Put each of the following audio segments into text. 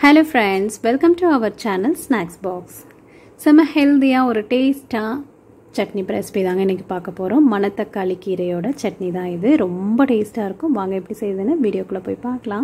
hello friends welcome to our channel snacks box செம்ம ஹெல்த்தியாக ஒரு டேஸ்ட்டாக சட்னி ரெசிபி தாங்க இன்றைக்கி பார்க்க போகிறோம் மணத்தக்காளி கீரையோட சட்னி தான் இது ரொம்ப டேஸ்ட்டாக இருக்கும் வாங்க எப்படி செய்யுதுன்னு வீடியோக்குள்ளே போய் பார்க்கலாம்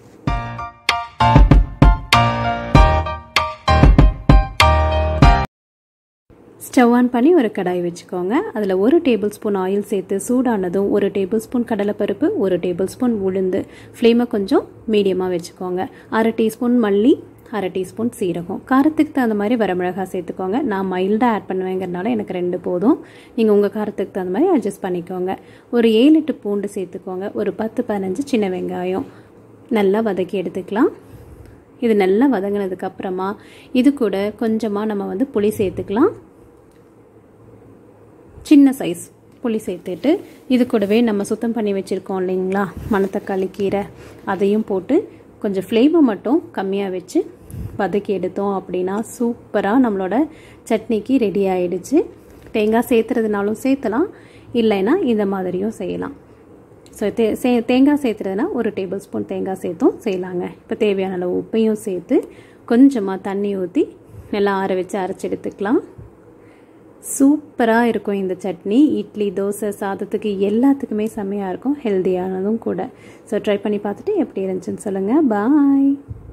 ஸ்டவ் ஆன் பண்ணி ஒரு கடாய் வச்சுக்கோங்க அதில் ஒரு டேபிள் ஸ்பூன் ஆயில் சேர்த்து சூடானதும் ஒரு டேபிள் ஸ்பூன் கடலைப்பருப்பு ஒரு டேபிள் ஸ்பூன் உளுந்து ஃப்ளேமை கொஞ்சம் மீடியமாக வச்சுக்கோங்க அரை டீஸ்பூன் மல்லி அரை டீஸ்பூன் சீரகம் காரத்துக்கு தகுந்த மாதிரி வரமிளகாய் சேர்த்துக்கோங்க நான் மைல்டாக ஆட் பண்ணுவேங்கிறனால எனக்கு ரெண்டு போதும் நீங்கள் உங்கள் காரத்துக்கு தகுந்த மாதிரி அட்ஜஸ்ட் பண்ணிக்கோங்க ஒரு ஏழு எட்டு பூண்டு சேர்த்துக்கோங்க ஒரு பத்து பதினஞ்சு சின்ன வெங்காயம் நல்லா வதக்கி எடுத்துக்கலாம் இது நல்லா வதங்கினதுக்கப்புறமா இது கூட கொஞ்சமாக நம்ம வந்து புளி சேர்த்துக்கலாம் சின்ன சைஸ் புளி சேர்த்துட்டு இது கூடவே நம்ம சுத்தம் பண்ணி வச்சுருக்கோம் இல்லைங்களா மணத்தக்காளி கீரை அதையும் போட்டு கொஞ்சம் ஃப்ளேமை மட்டும் கம்மியாக வச்சு வதக்கி எடுத்தோம் அப்படின்னா சூப்பராக நம்மளோட சட்னிக்கு ரெடி ஆகிடுச்சு தேங்காய் சேர்த்துறதுனாலும் சேர்த்தலாம் இல்லைன்னா இந்த மாதிரியும் செய்யலாம் ஸோ தே சே தேங்காய் சேர்த்துறதுனா ஒரு டேபிள் ஸ்பூன் தேங்காய் சேர்த்தும் செய்யலாங்க இப்போ தேவையான அளவு உப்பையும் சேர்த்து கொஞ்சமாக தண்ணி ஊற்றி நல்லா ஆற வச்சு அரைச்சி எடுத்துக்கலாம் சூப்பராக இருக்கும் இந்த சட்னி இட்லி தோசை சாதத்துக்கு எல்லாத்துக்குமே செம்மையாக இருக்கும் ஹெல்த்தியானதும் கூட ஸோ ட்ரை பண்ணி பார்த்துட்டு எப்படி இருந்துச்சுன்னு சொல்லுங்கள் பாய்